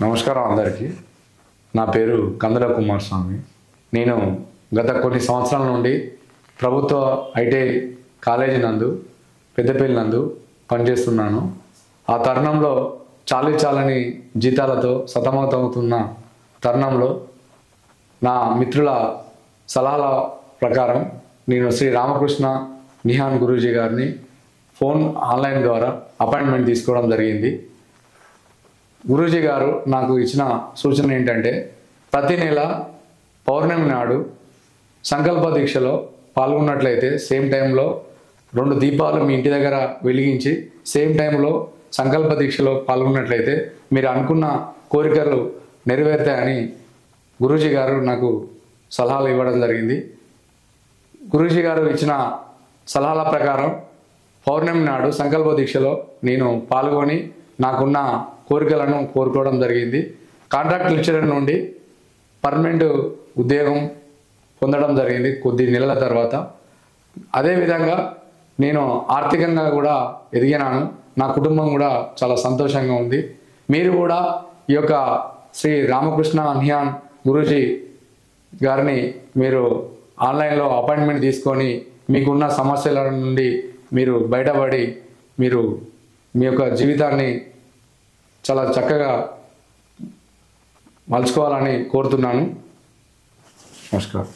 నమస్కారం అందరికీ నా పేరు కందుల కుమార్ స్వామి నేను గత కొన్ని సంవత్సరాల నుండి ప్రభుత్వ ఐటీఐ కాలేజీ నందు పెద్దపల్లి నందు పనిచేస్తున్నాను ఆ తరుణంలో చాలీ చాలని జీతాలతో సతమతమవుతున్న తరుణంలో నా మిత్రుల సలహాల ప్రకారం నేను శ్రీ రామకృష్ణ నిహాన్ గురూజీ గారిని ఫోన్ ఆన్లైన్ ద్వారా అపాయింట్మెంట్ తీసుకోవడం జరిగింది గురూజీ గారు నాకు ఇచ్చిన సూచన ఏంటంటే ప్రతి నెల పౌర్ణమి నాడు సంకల్ప దీక్షలో పాల్గొన్నట్లయితే సేమ్ టైంలో రెండు దీపాలు మీ ఇంటి దగ్గర వెలిగించి సేమ్ టైంలో సంకల్ప దీక్షలో పాల్గొన్నట్లయితే మీరు అనుకున్న కోరికలు నెరవేరుతాయని గురూజీ గారు నాకు సలహాలు ఇవ్వడం జరిగింది గురూజీ గారు ఇచ్చిన సలహాల ప్రకారం పౌర్ణమి నాడు సంకల్ప దీక్షలో నేను పాల్గొని నాకున్న కోరికలను కోరుకోవడం జరిగింది కాంట్రాక్ట్ లెక్చరర్ నుండి పర్మనెంట్ ఉద్యోగం పొందడం జరిగింది కొద్ది నెలల తర్వాత అదేవిధంగా నేను ఆర్థికంగా కూడా ఎదిగినాను నా కుటుంబం కూడా చాలా సంతోషంగా ఉంది మీరు కూడా ఈ యొక్క శ్రీ రామకృష్ణ అన్యాన్ గురూజీ గారిని మీరు ఆన్లైన్లో అపాయింట్మెంట్ తీసుకొని మీకున్న సమస్యల నుండి మీరు బయటపడి మీరు మీ యొక్క జీవితాన్ని చాలా చక్కగా మలుచుకోవాలని కోరుతున్నాను నమస్కారం